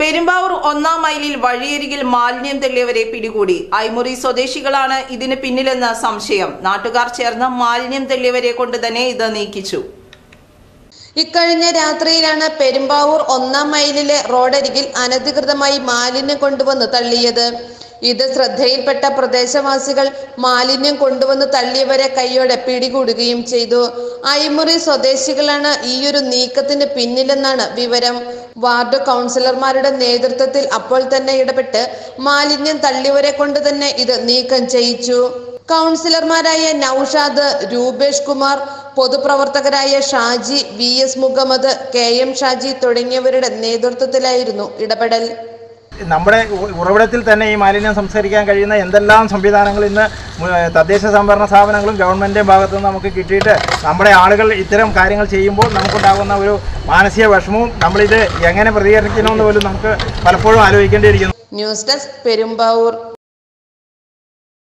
പെരുമ്പാവൂർ ഒന്നാം മൈലിൽ വഴിയരികിൽ മാലിന്യം തെള്ളിയവരെ പിടികൂടി ഐമുറി സ്വദേശികളാണ് ഇതിന് പിന്നിലെന്ന സംശയം നാട്ടുകാർ ചേർന്ന് മാലിന്യം തെള്ളിയവരെ കൊണ്ട് തന്നെ ഇത് നീക്കിച്ചു ഇക്കഴിഞ്ഞ രാത്രിയിലാണ് പെരുമ്പാവൂർ ഒന്നാം മൈലിലെ റോഡരികിൽ അനധികൃതമായി മാലിന്യം കൊണ്ടുവന്ന് തള്ളിയത് ഇത് ശ്രദ്ധയിൽപ്പെട്ട പ്രദേശവാസികൾ മാലിന്യം കൊണ്ടുവന്ന് തള്ളിയവരെ കൈയോടെ പിടികൂടുകയും ചെയ്തു അയിമുറി സ്വദേശികളാണ് ഈയൊരു നീക്കത്തിന് പിന്നിലെന്നാണ് വിവരം വാർഡ് കൗൺസിലർമാരുടെ നേതൃത്വത്തിൽ അപ്പോൾ തന്നെ ഇടപെട്ട് മാലിന്യം തള്ളിയവരെ കൊണ്ട് തന്നെ ഇത് നീക്കം ചെയ്യിച്ചു കൗൺസിലർമാരായ നൌഷാദ് രൂപേഷ് കുമാർ പൊതുപ്രവർത്തകരായ Shaji V S Muhammad K M Shaji തുടങ്ങിയവരുടെ നേതൃത്വത്തിലായിരുന്നു ഇടപെടൽ നമ്മുടെ ഉ- ഉറവിടത്തിൽ തന്നെ ഈ മാലിന്യം സംസ്കരിക്കാൻ കഴിയുന്ന എന്തെല്ലാം സംവിധാനങ്ങൾ ഇന്ന് മു- തദ്ദേശ സംഭരണ സ്ഥാപനങ്ങളും ഗവൺമെൻറ്റിൻ്റെ ഭാഗത്തു നിന്ന് നമുക്ക് കിട്ടിയിട്ട് നമ്മുടെ ആളുകൾ ഇത്തരം കാര്യങ്ങൾ ചെയ്യുമ്പോൾ നമുക്കുണ്ടാകുന്ന ഒരു മാനസിക വിഷമവും നമ്മളിത് എങ്ങനെ പ്രതികരിക്കണമെന്ന് പോലും നമുക്ക് പലപ്പോഴും ആലോചിക്കേണ്ടിയിരിക്കുന്നു ന്യൂസ് ഡെസ്ക് പെരുമ്പാവൂർ